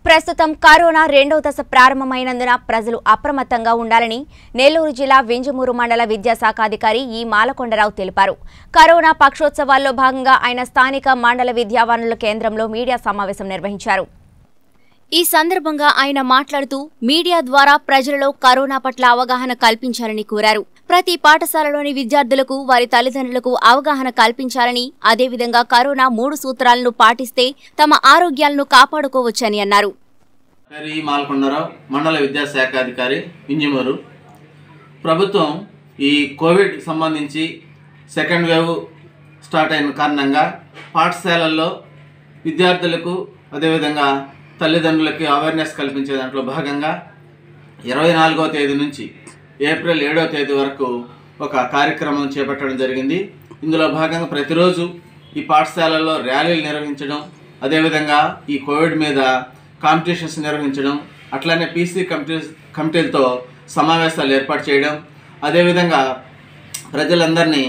ప్రస్తుతం కరోనా రెండవ దశ ప్రారంభమైనందున ప్రజలు అప్రమత్తంగా ఉండాలని నెల్లూరు జిల్లా వింజమూరు మండల విద్యాశాఖ అధికారి ఈ మాలకొండరావు తెలిపారు కరోనా పక్షోత్సవాల్లో భాగంగా ఆయన స్థానిక మండల విద్యా వనరుల కేంద్రంలో మీడియా సమావేశం నిర్వహించారు ఈ సందర్భంగా ఆయన మాట్లాడుతూ మీడియా ద్వారా ప్రజలలో కరోనా పట్ల అవగాహన కల్పించాలని కోరారు ప్రతి పాఠశాలలోని విద్యార్థులకు వారి తల్లిదండ్రులకు అవగాహన కల్పించాలని అదేవిధంగా కరోనా మూడు సూత్రాలను పాటిస్తే తమ ఆరోగ్యాలను కాపాడుకోవచ్చని అన్నారు పేరు ఈ మాల్కొండరావు మండల విద్యాశాఖ అధికారి ఇంజమూరు ప్రభుత్వం ఈ కోవిడ్ సంబంధించి సెకండ్ వేవ్ స్టార్ట్ అయిన కారణంగా పాఠశాలల్లో విద్యార్థులకు అదేవిధంగా తల్లిదండ్రులకి అవేర్నెస్ కల్పించే దాంట్లో భాగంగా ఇరవై నాలుగవ తేదీ నుంచి ఏప్రిల్ ఏడవ తేదీ వరకు ఒక కార్యక్రమం చేపట్టడం జరిగింది ఇందులో భాగంగా ప్రతిరోజు ఈ పాఠశాలల్లో ర్యాలీలు నిర్వహించడం అదేవిధంగా ఈ కోవిడ్ మీద కాంపిటీషన్స్ నిర్వహించడం అట్లానే పీసీ కమిటీ కమిటీలతో సమావేశాలు ఏర్పాటు చేయడం అదేవిధంగా ప్రజలందరినీ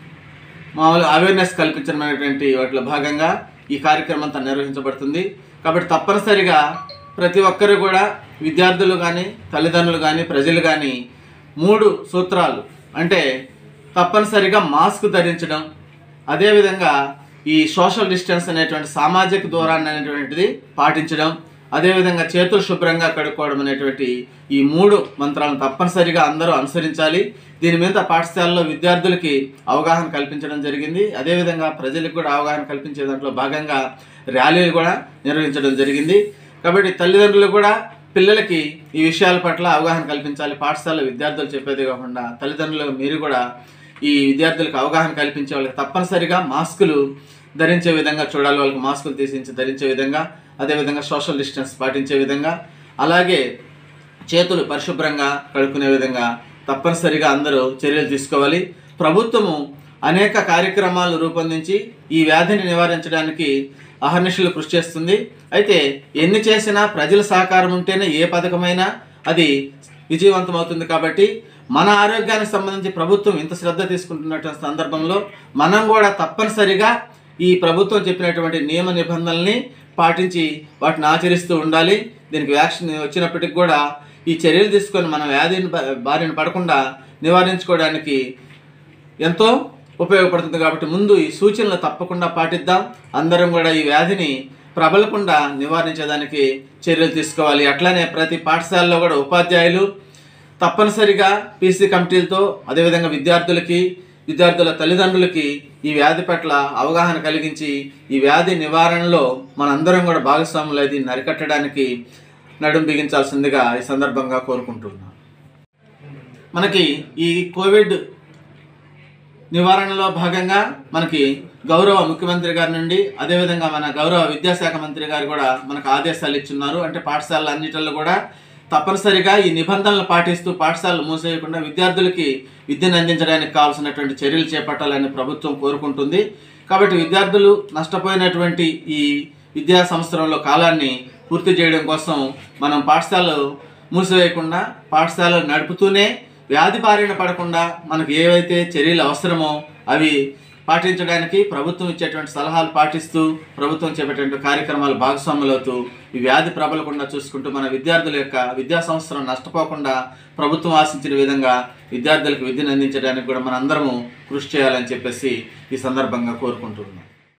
మామూలు అవేర్నెస్ కల్పించడం అనేటువంటి వాటిలో భాగంగా ఈ కార్యక్రమం అంతా నిర్వహించబడుతుంది కాబట్టి తప్పనిసరిగా ప్రతి ఒక్కరు కూడా విద్యార్థులు కానీ తల్లిదండ్రులు కానీ ప్రజలు కానీ మూడు సూత్రాలు అంటే తప్పనిసరిగా మాస్క్ ధరించడం అదేవిధంగా ఈ సోషల్ డిస్టెన్స్ అనేటువంటి సామాజిక దూరాన్ని అనేటువంటిది పాటించడం అదేవిధంగా చేతులు శుభ్రంగా కడుక్కోవడం అనేటువంటి ఈ మూడు మంత్రాలను తప్పనిసరిగా అందరూ అనుసరించాలి దీని మీద పాఠశాలలో విద్యార్థులకి అవగాహన కల్పించడం జరిగింది అదేవిధంగా ప్రజలకు కూడా అవగాహన కల్పించే దాంట్లో భాగంగా ర్యాలీలు కూడా నిర్వహించడం జరిగింది కాబట్టి తల్లిదండ్రులు కూడా పిల్లలకి ఈ విషయాల పట్ల అవగాహన కల్పించాలి పాఠశాల విద్యార్థులు చెప్పేది కాకుండా తల్లిదండ్రులు మీరు కూడా ఈ విద్యార్థులకు అవగాహన కల్పించే వాళ్ళకి తప్పనిసరిగా మాస్కులు ధరించే విధంగా చూడాలి వాళ్ళకి మాస్కులు తీసించి ధరించే విధంగా అదేవిధంగా సోషల్ డిస్టెన్స్ పాటించే విధంగా అలాగే చేతులు పరిశుభ్రంగా కడుక్కునే విధంగా తప్పనిసరిగా అందరూ చర్యలు తీసుకోవాలి ప్రభుత్వము అనేక కార్యక్రమాలు రూపొందించి ఈ వ్యాధిని నివారించడానికి అహర్నిశలు కృషి చేస్తుంది అయితే ఎన్ని చేసినా ప్రజల సహకారం ఉంటేనే ఏ పథకమైనా అది విజయవంతం అవుతుంది కాబట్టి మన ఆరోగ్యానికి సంబంధించి ప్రభుత్వం ఇంత శ్రద్ధ తీసుకుంటున్నటువంటి సందర్భంలో మనం కూడా తప్పనిసరిగా ఈ ప్రభుత్వం చెప్పినటువంటి నియమ నిబంధనల్ని పాటించి వాటిని ఆచరిస్తూ ఉండాలి దీనికి వ్యాక్సిన్ వచ్చినప్పటికి కూడా ఈ చర్యలు తీసుకొని మన వ్యాధిని బా- బారిన పడకుండా నివారించుకోవడానికి ఎంతో ఉపయోగపడుతుంది కాబట్టి ముందు ఈ సూచనలు తప్పకుండా పాటిద్దాం అందరం కూడా ఈ వ్యాధిని ప్రబలకుండా నివారించేదానికి చర్యలు తీసుకోవాలి అట్లానే ప్రతి పాఠశాలలో కూడా ఉపాధ్యాయులు తప్పనిసరిగా పీసీ కమిటీలతో అదేవిధంగా విద్యార్థులకి విద్యార్థుల తల్లిదండ్రులకి ఈ వ్యాధి పట్ల అవగాహన కలిగించి ఈ వ్యాధి నివారణలో మనందరం కూడా భాగస్వాములు దీన్ని అరికట్టడానికి నడుం బిగించాల్సిందిగా ఈ సందర్భంగా కోరుకుంటున్నాను మనకి ఈ కోవిడ్ నివారణలో భాగంగా మనకి గౌరవ ముఖ్యమంత్రి గారి నుండి అదేవిధంగా మన గౌరవ విద్యాశాఖ మంత్రి గారు కూడా మనకు ఆదేశాలు ఇచ్చున్నారు అంటే పాఠశాలలు అన్నిటిలో కూడా తప్పనిసరిగా ఈ నిబంధనలు పాటిస్తూ పాఠశాలలు మూసేయకుండా విద్యార్థులకి విద్యను అందించడానికి కావాల్సినటువంటి చర్యలు చేపట్టాలని ప్రభుత్వం కోరుకుంటుంది కాబట్టి విద్యార్థులు నష్టపోయినటువంటి ఈ విద్యా సంవత్సరంలో కాలాన్ని పూర్తి చేయడం కోసం మనం పాఠశాలలు మూసివేయకుండా పాఠశాలలు నడుపుతూనే వ్యాధి బారిన పడకుండా మనకు ఏవైతే చర్యలు అవసరమో అవి పాటించడానికి ప్రభుత్వం ఇచ్చేటువంటి సలహాలు పాటిస్తూ ప్రభుత్వం చేపట్టేటువంటి కార్యక్రమాలు భాగస్వాములవుతూ ఈ వ్యాధి ప్రబలకుండా చూసుకుంటూ మన విద్యార్థుల యొక్క విద్యా సంవత్సరం నష్టపోకుండా ప్రభుత్వం ఆశించిన విధంగా విద్యార్థులకు విద్యను అందించడానికి కూడా మన అందరము కృషి చేయాలని చెప్పేసి ఈ సందర్భంగా కోరుకుంటున్నాం